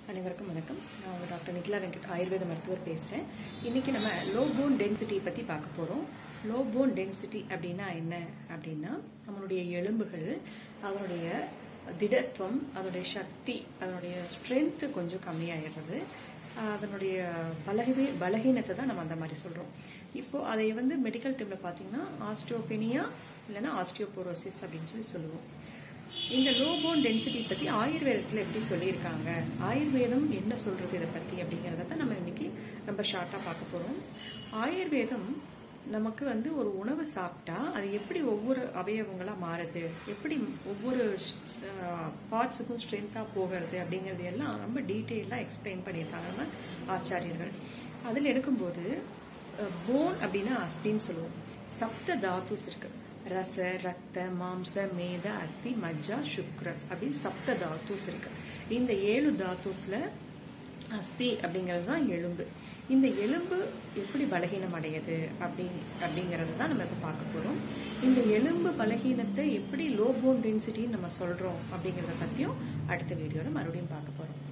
அனைவருக்கும் வணக்கம் நான் உங்கள் டாக்டர் நிகிலா வெங்கட் ஆயுர்வேத மருத்துவர் பேசுகிறேன் இன்னைக்கு நம்ம லோ போன் டென்சிட்டி பற்றி பார்க்க போகிறோம் லோ போன் டென்சிட்டி அப்படின்னா என்ன அப்படின்னா நம்மளுடைய எலும்புகள் அதனுடைய திடத்துவம் அதனுடைய சக்தி அதனுடைய ஸ்ட்ரென்த்து கொஞ்சம் கம்மியாயிடுறது அதனுடைய பலகீன பலகீனத்தை தான் நம்ம அந்த மாதிரி சொல்கிறோம் இப்போ அதை வந்து மெடிக்கல் டீமில் பார்த்தீங்கன்னா ஆஸ்டியோபெனியா இல்லைன்னா ஆஸ்டியோபோரோசிஸ் அப்படின்னு சொல்லி சொல்லுவோம் இந்த லோ போன் டென்சிட்டி பற்றி ஆயுர்வேதத்தில் எப்படி சொல்லியிருக்காங்க ஆயுர்வேதம் என்ன சொல்கிறது இதை பற்றி அப்படிங்கிறத தான் நம்ம இன்னைக்கு ரொம்ப ஷார்ட்டாக பார்க்க போகிறோம் ஆயுர்வேதம் நமக்கு வந்து ஒரு உணவு சாப்பிட்டா அது எப்படி ஒவ்வொரு அவயவங்களாக மாறுது எப்படி ஒவ்வொரு பார்ட்ஸுக்கும் ஸ்ட்ரென்த்தாக போகிறது அப்படிங்கிறது எல்லாம் ரொம்ப டீட்டெயிலாக எக்ஸ்பிளைன் பண்ணியிருக்காங்க நம்ம ஆச்சாரியர்கள் அதில் எடுக்கும்போது போன் அப்படின்னா அஸ்தின்னு சொல்லுவோம் சப்த தாத்துஸ் இருக்கு ரச ரத்த மாம்ச மேத அஸ்தி மஜ்ஜா சுக்ர அப்படின்னு சப்த தாத்துஸ் இருக்கு இந்த ஏழு தாத்துஸ்ல அஸ்தி அப்படிங்கிறது தான் எலும்பு இந்த எலும்பு எப்படி பலகீனம் அடையுது அப்படி அப்படிங்கிறது தான் நம்ம இப்போ பார்க்க போகிறோம் இந்த எலும்பு பலகீனத்தை எப்படி லோ போன் டென்சிட்டின்னு நம்ம சொல்கிறோம் அப்படிங்கிறத பற்றியும் அடுத்த வீடியோவில் மறுபடியும் பார்க்க போகிறோம்